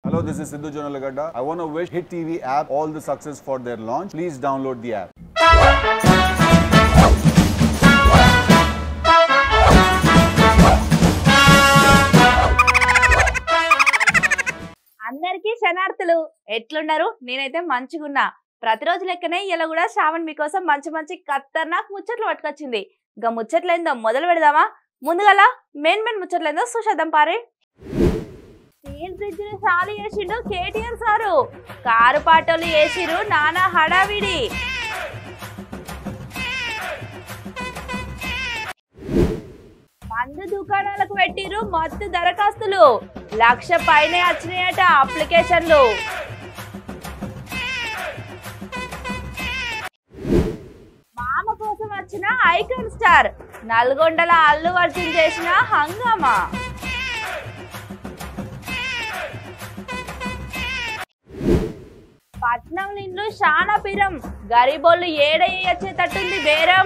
Hello, this is Sidhu Jonalagada. I want to wish Hit TV app all the success for their launch. Please download the app. అందరికీ శనార్థులు ఎట్లున్నారు నేనైతే మంచిగున్నా ప్రతిరోజు లెక్కనే ఇలా కూడా శ్రావణ్ మీకోసం మంచి మంచి ఖతర్నాక్ ముచ్చట్లు పట్టుకొచ్చింది ఇంకా ముచ్చట్లేందో మొదలు పెడదామా ముందుగల మెయిన్ మెయిన్ ముచ్చట్లేందో చూసేద్దాం పారే స్టీల్ బ్రిడ్జ్ ని సాలి చేసిండు కేటీఆర్ సారు కారు పాటలు వేసిరు నానా హడావిడి మందు దుకాణాలకు పెట్టిరు మత్తు దరఖాస్తులు లక్ష పైనే వచ్చినాయట అప్లికేషన్లు మామ కోసం వచ్చిన ఐకాన్ స్టార్ నల్గొండల అల్లు అర్జున్ చేసిన హంగామా పట్నం నిండు శానా పిరం గరీబోళ్ళు ఏడయ్యొచ్చేటట్టుంది బేరం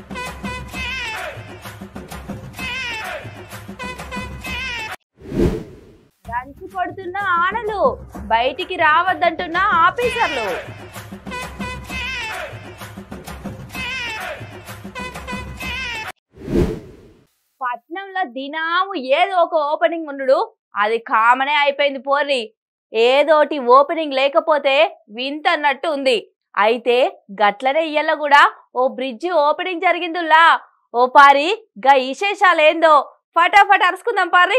దంచి కొడుతున్న ఆనలు బయటికి రావద్దంటున్న ఆఫీసర్లు పట్నంలో దినాము ఏదో ఒక ఓపెనింగ్ ఉండు అది కామనే అయిపోయింది పోర్రి ఏదోటి ఓపెనింగ్ లేకపోతే వింత అన్నట్టు ఉంది అయితే గట్లనే ఇయ్యల కూడా ఓ బ్రిడ్జి ఓపెనింగ్ జరిగిందిలా ఓ పారి గా విశేషాలేందో ఫటాఫట్ అరుచుకుందాం పారి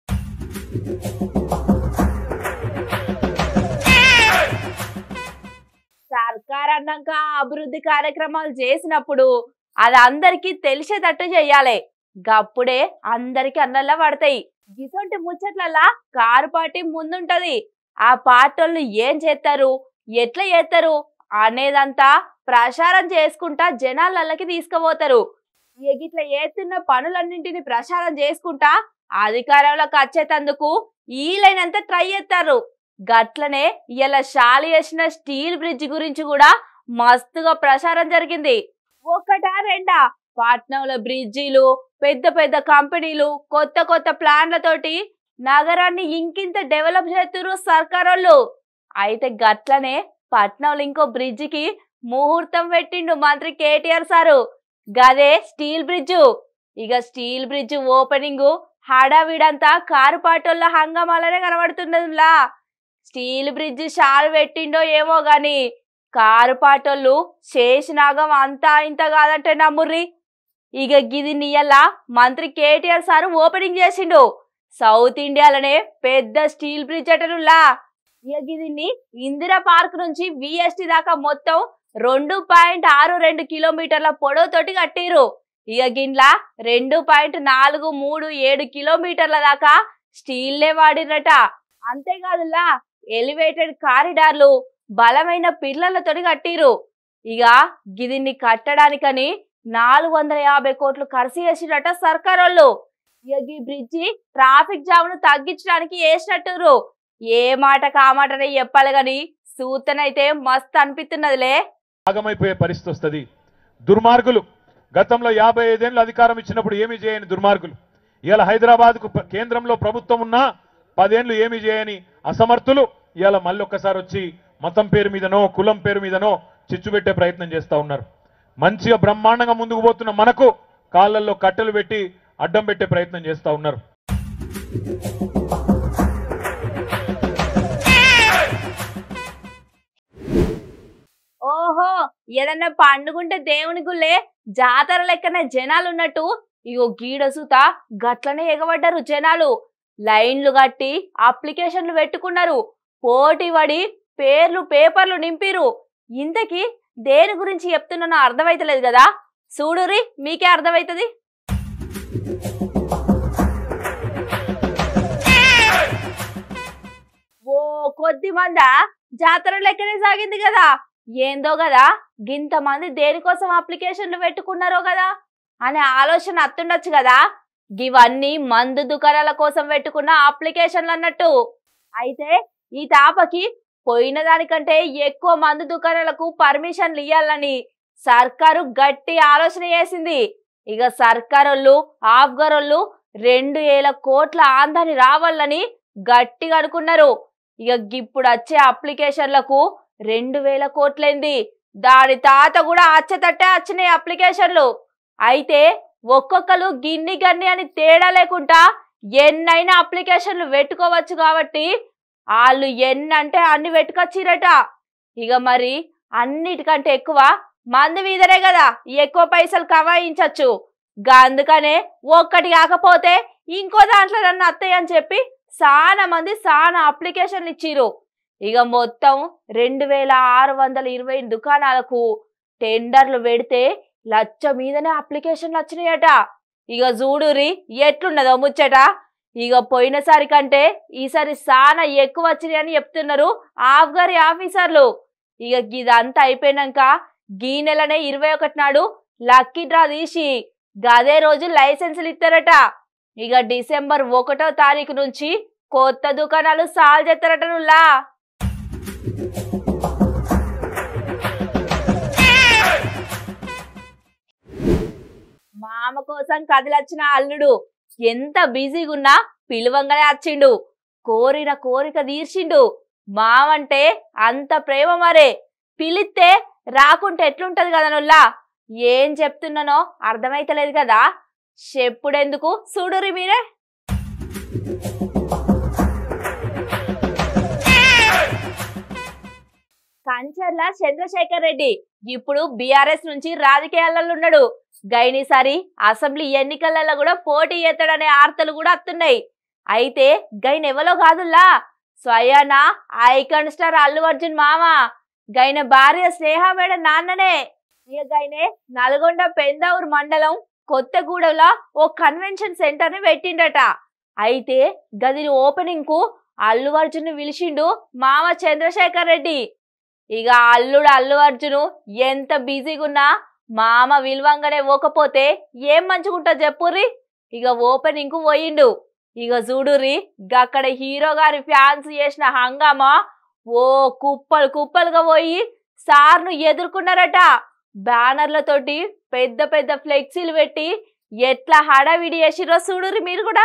సర్కార్ అన్నాక అభివృద్ధి కార్యక్రమాలు చేసినప్పుడు అది అందరికీ తెలిసేటట్టు చెయ్యాలి గప్పుడే అందరికి అన్నల్లా పడతాయి గిసొంటి ముచ్చట్లల్లా కారు పార్టీ ముందుంటది ఆ పార్టీలు ఏం చేస్తారు ఎట్లా చేస్తారు అనేదంతా ప్రచారం చేసుకుంటా జనాలకి తీసుకుపోతారు ఇక గిట్ల చేస్తున్న పనులన్నింటిని ప్రచారం చేసుకుంటా అధికారంలోకి వచ్చేటందుకు వీలైనంత ట్రై చేస్తారు గట్లనే ఇలా షాలి వేసిన స్టీల్ బ్రిడ్జ్ గురించి కూడా మస్తుగా ప్రచారం జరిగింది ఒకటా రెండా పట్నంలో బ్రిడ్జిలు పెద్ద పెద్ద కంపెనీలు కొత్త కొత్త ప్లాన్లతోటి నగరాన్ని ఇంకింత డెవలప్ చేస్తున్నారు సర్కారోళ్ళు అయితే గట్లనే పట్నంలో ఇంకో బ్రిడ్జికి ముహూర్తం పెట్టిండు మంత్రి కేటీఆర్ సారు గదే స్టీల్ బ్రిడ్జు ఇక స్టీల్ బ్రిడ్జ్ ఓపెనింగ్ హడావిడంతా కారు పాటోళ్ళ హంగమాలనే కనబడుతున్నదిలా స్టీల్ బ్రిడ్జ్ షాల్ పెట్టిండో ఏమో గాని కారు పాటోళ్ళు శేషనాగం అంతా ఇంత కాదంటే నమ్ముర్రి ఇక గిది నియల్లా మంత్రి కేటీఆర్ సారు ఓపెనింగ్ చేసిండు సౌత్ ఇండియాలోనే పెద్ద స్టీల్ బ్రిడ్జ్ అటనులా ఇక గిదిన్ని ఇందిరా పార్క్ నుంచి విఎస్టి దాకా మొత్తం రెండు పాయింట్ ఆరు రెండు కిలోమీటర్ల పొడవుతోటి కట్టిరు ఇక గిన్లా రెండు పాయింట్ నాలుగు మూడు ఏడు కిలోమీటర్ల దాకా స్టీల్లే వాడిరట అంతేకాదులా ఎలివేటెడ్ కారిడార్లు బలమైన పిల్లలతోటి కట్టిరు ఇక గిదిన్ని కట్టడానికని నాలుగు వందల యాభై కోట్లు ఖర్చు చేసిరట సర్కారోళ్ళు ఇక ఈ బ్రిడ్జి ట్రాఫిక్ జామ్ ను తగ్గించడానికి వేసినట్టురు ఏ మాట కామాటనే చెప్పాలి గాని సూతనైతే మస్తు అనిపిస్తున్నదిలే భాగమైపోయే పరిస్థితి వస్తుంది దుర్మార్గులు గతంలో యాభై ఐదేళ్ళు అధికారం ఇచ్చినప్పుడు ఏమీ చేయని దుర్మార్గులు ఇవాళ హైదరాబాద్కు ప్ర- కేంద్రంలో ప్రభుత్వం ఉన్నా పదేళ్ళు ఏమీ చేయని అసమర్థులు ఇవాళ మళ్ళీ ఒక్కసారి వచ్చి మతం పేరు మీదనో కులం పేరు మీదనో చిచ్చు పెట్టే ప్రయత్నం చేస్తా ఉన్నారు మంచిగా బ్రహ్మాండంగా ముందుకు పోతున్న మనకు కాళ్ళల్లో కట్టెలు పెట్టి అడ్డం పెట్టే ప్రయత్నం చేస్తా ఉన్నారు ఓహో ఏదన్నా పండుగుంటే దేవుని గుళ్ళే జాతర లెక్కన జనాలు ఉన్నట్టు ఇగో గీడసుత గట్లనే ఎగబడ్డారు జనాలు లైన్లు కట్టి అప్లికేషన్లు పెట్టుకున్నారు పోటీ పడి పేర్లు పేపర్లు నింపిరు ఇంతకీ దేని గురించి చెప్తున్నానో అర్థమైతలేదు కదా చూడురి మీకే అర్థమైతది ఓ కొద్ది మందా జాతర లెక్కనే సాగింది కదా ఏందో కదా గింత మంది దేనికోసం అప్లికేషన్లు పెట్టుకున్నారో కదా అనే ఆలోచన అత్తుండొచ్చు కదా ఇవన్నీ మందు దుకాణాల కోసం పెట్టుకున్న అప్లికేషన్లు అన్నట్టు అయితే ఈ తాపకి పోయిన దానికంటే ఎక్కువ మందు దుకాణాలకు పర్మిషన్లు ఇవ్వాలని సర్కారు గట్టి ఆలోచన చేసింది ఇక సర్కారోళ్ళు ఆఫ్గరోళ్ళు రెండు వేల కోట్ల ఆందాని రావాలని గట్టిగా అనుకున్నారు ఇక ఇప్పుడు వచ్చే అప్లికేషన్లకు రెండు వేల కోట్లైంది దాని తాత కూడా అచ్చతట్టే వచ్చినాయి అప్లికేషన్లు అయితే ఒక్కొక్కరు గిన్ని గన్ని అని తేడా లేకుండా ఎన్నైనా అప్లికేషన్లు పెట్టుకోవచ్చు కాబట్టి వాళ్ళు ఎన్నంటే అన్ని పెట్టుకొచ్చిరట ఇక మరి అన్నిటికంటే ఎక్కువ మంది మీదనే కదా ఎక్కువ పైసలు కవాయించచ్చు గా అందుకనే ఒక్కటి కాకపోతే ఇంకో దాంట్లో నన్ను అత్తయ్య అని చెప్పి చాలా మంది చాలా అప్లికేషన్లు ఇచ్చిర్రు ఇక మొత్తం రెండు వేల ఆరు వందల ఇరవై దుకాణాలకు టెండర్లు పెడితే లచ్చ మీదనే అప్లికేషన్లు వచ్చినాయట ఇక చూడురి ఎట్లున్నదో ముచ్చట ఇక పోయినసారి కంటే ఈసారి చాలా ఎక్కువ వచ్చినాయి అని చెప్తున్నారు ఆఫ్గారి ఆఫీసర్లు ఇక ఇదంతా అయిపోయినాక గీ నెలనే ఇరవై ఒకటి నాడు లక్కీ డ్రా తీసి గదే రోజు లైసెన్సులు ఇస్తారట ఇక డిసెంబర్ ఒకటో తారీఖు నుంచి కొత్త దుకాణాలు సాల్ చేస్తారట నుల్లా మామ కోసం కదిలొచ్చిన అల్లుడు ఎంత బిజీగా ఉన్నా పిలువంగానే వచ్చిండు కోరిన కోరిక తీర్చిండు మావంటే అంత ప్రేమ మరే పిలిస్తే రాకుంటే ఎట్లుంటది కదా నుల్లా ఏం చెప్తున్నానో అర్థమైతలేదు కదా చెప్పుడెందుకు చూడురి మీరే కంచర్ల చంద్రశేఖర్ రెడ్డి ఇప్పుడు బీఆర్ఎస్ నుంచి రాజకీయాలలో ఉన్నాడు గైనిసారి అసెంబ్లీ ఎన్నికలలో కూడా పోటీ ఎత్తడనే వార్తలు కూడా వస్తున్నాయి అయితే గైన్ ఎవలో కాదుల్లా స్వయాన ఐకాన్ స్టార్ అల్లు అర్జున్ మామ గైన భార్య స్నేహ మేడ నాన్ననే ఇక గైనే నల్గొండ పెందావూరు మండలం కొత్తగూడెంలో ఓ కన్వెన్షన్ సెంటర్ ని పెట్టిండట అయితే గదిని ఓపెనింగ్ కు అల్లు అర్జున్ పిలిచిండు మామ చంద్రశేఖర్ రెడ్డి ఇక అల్లుడు అల్లు అర్జును ఎంత బిజీగా ఉన్నా మామ విలువంగానే పోకపోతే ఏం మంచిగుంటుంది చెప్పుర్రి ఇక ఓపెనింగ్ కు పోయిండు ఇక చూడుర్రి గక్కడ హీరో గారి ఫ్యాన్స్ చేసిన హంగామా ఓ కుప్పలు కుప్పలుగా పోయి సార్ను ఎదుర్కొన్నారట బ్యానర్లతోటి పెద్ద పెద్ద ఫ్లెక్సీలు పెట్టి ఎట్లా హడావిడి చేసిరో చూడుర్రి మీరు కూడా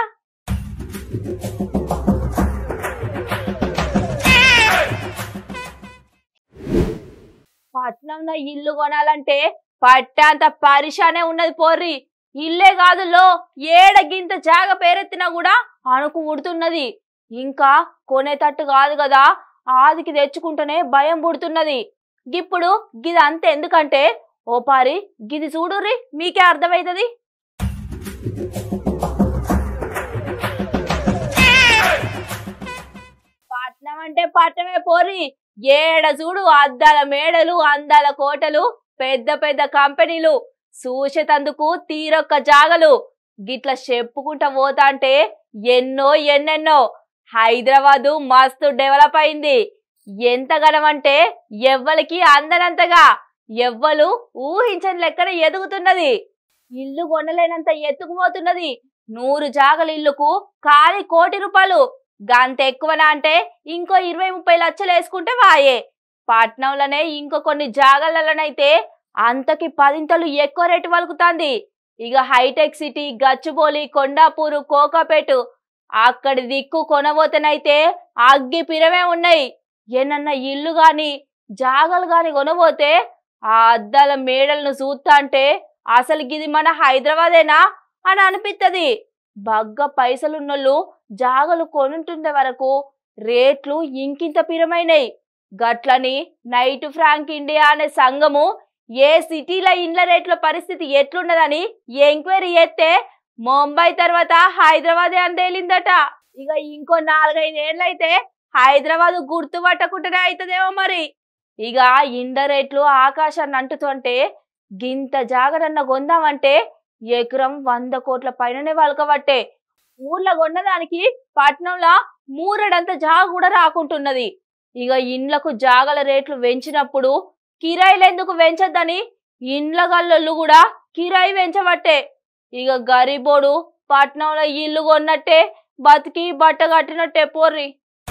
పట్నంలో ఇల్లు కొనాలంటే పట్టంత పరిశానే ఉన్నది పోర్రి ఇల్లే కాదు లో ఏడ గింత జాగ పేరెత్తినా కూడా అణుకు ఉడుతున్నది ఇంకా కొనేటట్టు కాదు కదా ఆదికి తెచ్చుకుంటేనే భయం పుడుతున్నది ఇప్పుడు గిది అంత ఎందుకంటే ఓ పారి గిది చూడుర్రి మీకే అర్థమైతది పట్నం అంటే పట్నమే పోరి ఏడ చూడు అద్దాల మేడలు అందాల కోటలు పెద్ద పెద్ద కంపెనీలు చూసేతందుకు తీరొక్క జాగలు గిట్ల చెప్పుకుంటా పోతాంటే ఎన్నో ఎన్నెన్నో హైదరాబాదు మస్తు డెవలప్ అయింది ఎంత గనమంటే ఎవ్వలికి అందనంతగా ఎవ్వలు ఊహించని లెక్కన ఎదుగుతున్నది ఇల్లు కొనలేనంత ఎత్తుకుపోతున్నది నూరు జాగల ఇల్లుకు ఖాళీ కోటి రూపాయలు గంత ఎక్కువనా అంటే ఇంకో ఇరవై ముప్పై లక్షలు వేసుకుంటే వాయే పట్నంలోనే ఇంకో కొన్ని జాగాలలోనైతే అంతకి పదింతలు ఎక్కువ రేటు వలుకుతాంది ఇక హైటెక్ సిటీ గచ్చిబౌలి కొండాపూరు కోకాపేటు అక్కడి దిక్కు కొనబోతేనైతే అగ్గి పిరమే ఉన్నాయి ఏనన్నా ఇల్లు గాని జాగలు గాని కొనబోతే ఆ అద్దాల మేడలను చూస్తా అంటే అసలు గిది మన హైదరాబాదేనా అని అనిపిత్తది బగ్గ పైసలున్నోళ్ళు జాగలు కొనుంటుండే వరకు రేట్లు ఇంకింత పిరమైనయి గట్లని నైట్ ఫ్రాంక్ ఇండియా అనే సంఘము ఏ సిటీల ఇండ్ల రేట్ల పరిస్థితి ఎట్లున్నదని ఎంక్వైరీ చేస్తే ముంబై తర్వాత హైదరాబాదే అని తేలిందట ఇక ఇంకో నాలుగైదు ఏళ్ళైతే హైదరాబాద్ గుర్తుపట్టకుండానే అవుతుందేమో మరి ఇక ఇండ్ల రేట్లు ఆకాశాన్ని అంటుతుంటే గింత జాగరన్న కొందామంటే ఎకరం వంద కోట్ల పైననే వలకబట్టే ఊర్లో కొన్నదానికి పట్నంలో మూరెడంత జాగ కూడా రాకుంటున్నది ఇక ఇండ్లకు జాగల రేట్లు పెంచినప్పుడు కిరాయిలు ఎందుకు పెంచద్దని ఇండ్ల గల్లొల్లు కూడా కిరాయి పెంచబట్టే ఇక గరీబోడు పట్నంలో ఇల్లు కొన్నట్టే బతికి బట్ట కట్టినట్టే పోర్రి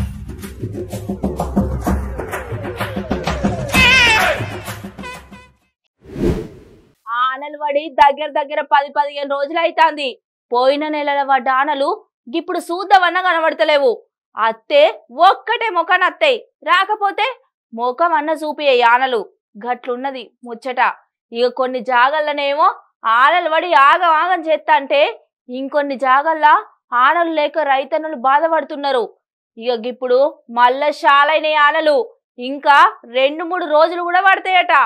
ఆనలు పడి దగ్గర దగ్గర పది పదిహేను రోజులు అవుతాంది పోయిన నెలల పడ్డ ఆనలు ఇప్పుడు చూద్దామన్నా కనబడతలేవు అత్తే ఒక్కటే ముఖాన్ని అత్తయి రాకపోతే ముఖం అన్న చూపే ఆనలు గట్లున్నది ముచ్చట ఇక కొన్ని జాగల్లనేమో ఆనలు పడి ఆగం ఆగం చేస్తా అంటే ఇంకొన్ని జాగల్లా ఆనలు లేక రైతన్నులు బాధపడుతున్నారు ఇక ఇప్పుడు మళ్ళా శాలైన ఆనలు ఇంకా రెండు మూడు రోజులు కూడా పడతాయట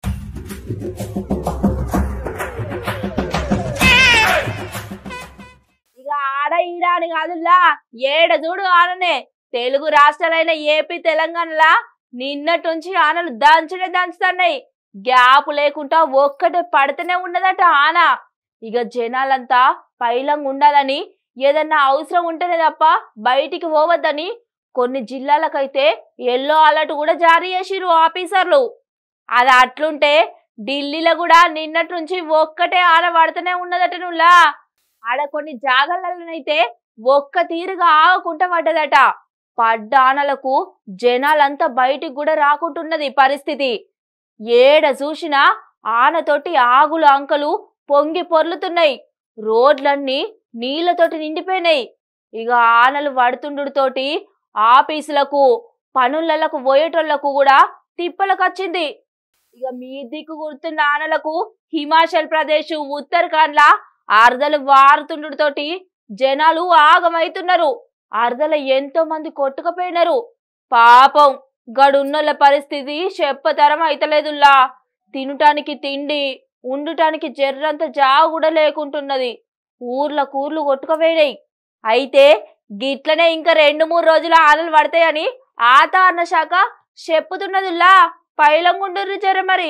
ఇక ఆడ ఈడ అని కాదుల్లా ఏడ చూడు ఆననే తెలుగు రాష్ట్రాలైన ఏపీ తెలంగాణలా నిన్నటుంచి ఆనలు దంచుడే దంచుతున్నాయి గ్యాప్ లేకుండా ఒక్కటే పడితేనే ఉన్నదట ఆన ఇక జనాలంతా పైలంగా ఉండాలని ఏదన్నా అవసరం ఉంటేనే తప్ప బయటికి పోవద్దని కొన్ని జిల్లాలకైతే ఎల్లో అలర్ట్ కూడా జారీ చేసిరు ఆఫీసర్లు అది అట్లుంటే ఢిల్లీలో కూడా నిన్నటి నుంచి ఒక్కటే ఆన పడుతూనే ఉన్నదట నువ్వులా ఆడ కొన్ని జాగాలలోనైతే ఒక్క తీరుగా ఆగకుండా పడ్డదట పడ్డ ఆనలకు జనాలంతా బయటికి కూడా రాకుంటున్నది పరిస్థితి ఏడ చూసినా ఆనతోటి ఆగులు అంకలు పొంగి పొర్లుతున్నాయి రోడ్లన్నీ నీళ్లతోటి నిండిపోయినాయి ఇక ఆనలు పడుతుండుతోటి ఆఫీసులకు పనులకు పోయేటోళ్లకు కూడా తిప్పలకు వచ్చింది ఇక మీ దిక్కు గుర్తున్న ఆనలకు హిమాచల్ ప్రదేశ్ ఉత్తరాఖండ్ లా అరదలు వారుతుండుతోటి జనాలు ఆగమైతున్నారు అరదల ఎంతో మంది కొట్టుకుపోయినారు పాపం గడున్నోళ్ళ పరిస్థితి చెప్పతరం అయితలేదుల్లా తినటానికి తిండి ఉండుటానికి జర్రంత జాగు కూడా లేకుంటున్నది ఊర్ల కూర్లు కొట్టుకుపోయినాయి అయితే గిట్లనే ఇంకా రెండు మూడు రోజులు ఆనలు పడతాయని ఆతారణ శాఖ చెప్పుతున్నదిల్లా పైలంగుండ్రి జర మరి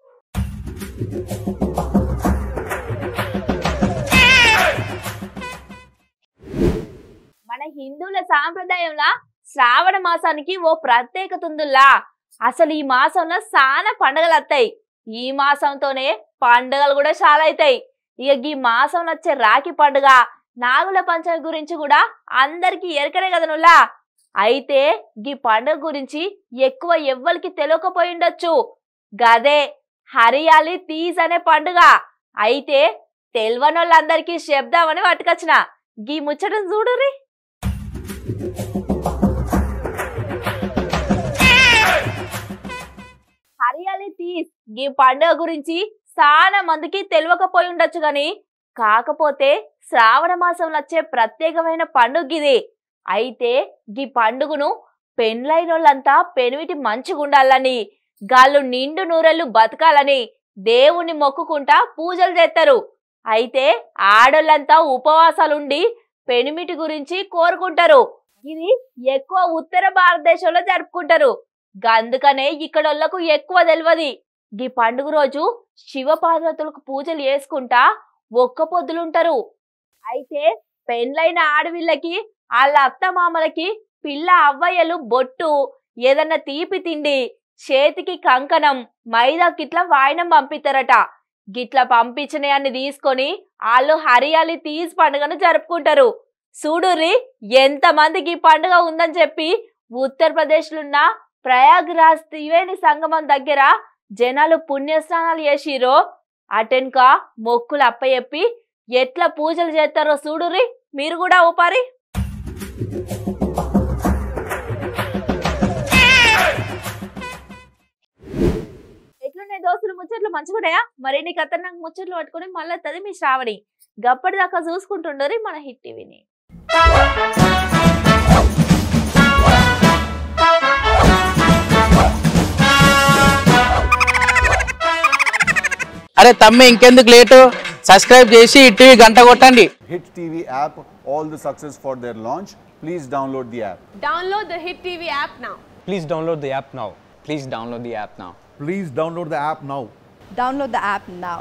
మన హిందువుల సాంప్రదాయంలా శ్రావణ మాసానికి ఓ ప్రత్యేకత ఉందిలా అసలు ఈ మాసంలో చాలా పండుగలు వస్తాయి ఈ మాసంతోనే పండుగలు కూడా చాలా అవుతాయి ఇక ఈ మాసం వచ్చే రాఖీ పండుగ నాగుల పంచమి గురించి కూడా అందరికీ ఎరకనే కదా నువ్వులా అయితే ఈ పండుగ గురించి ఎక్కువ ఎవ్వరికి తెలియకపోయిండొచ్చు గదే హరియాలి తీజ్ అనే పండుగ అయితే తెల్వనోళ్ళందరికీ చెప్దామని పట్టుకొచ్చిన గీ ముచ్చటను చూడురి హరియాలి తీజ్ ఈ పండుగ గురించి చాలా మందికి తెలియకపోయి ఉండొచ్చు గాని కాకపోతే శ్రావణ మాసంలో వచ్చే ప్రత్యేకమైన పండుగ ఇది అయితే ఈ పండుగను పెండ్లైనోళ్ళంతా పెనిమిటి మంచిగుండాలని గాళ్ళు నిండు నూరెళ్ళు బతకాలని దేవుణ్ణి మొక్కుకుంటా పూజలు చేస్తారు అయితే ఆడోళ్ళంతా ఉపవాసాలుండి పెనిమిటి గురించి కోరుకుంటారు ఇది ఎక్కువ ఉత్తర భారతదేశంలో జరుపుకుంటారు అందుకనే ఇక్కడోళ్లకు ఎక్కువ తెలియదు ఈ పండుగ రోజు శివ పార్వతులకు పూజలు చేసుకుంటా ఒక్క పొద్దులుంటారు అయితే పెండ్లైన ఆడవిళ్ళకి వాళ్ళ అత్త మామలకి పిల్ల అవ్వయ్యలు బొట్టు ఏదన్నా తీపి తిండి చేతికి కంకణం మైదా గిట్ల వాయినం పంపిస్తారట గిట్ల పంపించినయాన్ని తీసుకొని వాళ్ళు హరియాలి తీజ్ పండుగను జరుపుకుంటారు చూడుర్రి ఎంత మందికి ఈ పండుగ ఉందని చెప్పి ఉత్తరప్రదేశ్లున్న ప్రయాగ్రాజ్ త్రివేణి సంగమం దగ్గర జనాలు పుణ్యస్నానాలు చేసిరో అటెన్క మొక్కులు అప్పచెప్పి ఎట్లా పూజలు చేస్తారో చూడుర్రి మీరు కూడా ఊపారి ఎట్లున్నాయి దోస్తులు ముచ్చట్లు మంచిగున్నాయా మరిన్ని ఖతర్నాక్ ముచ్చట్లు పట్టుకుని మళ్ళీ తది మీ శ్రావణి గప్పటిదాకా చూసుకుంటుండరి మన హిట్ టీవీని అరే తమ్మి ఇంకెందుకు లేటు సబ్స్క్రైబ్ చేసి టీవీ గంట కొట్టండి Hit TV app, all the success for their launch. Please download the app. Download the Hit TV app now. Please download the app now. Please download the app now. Please download the app now. Download the app now.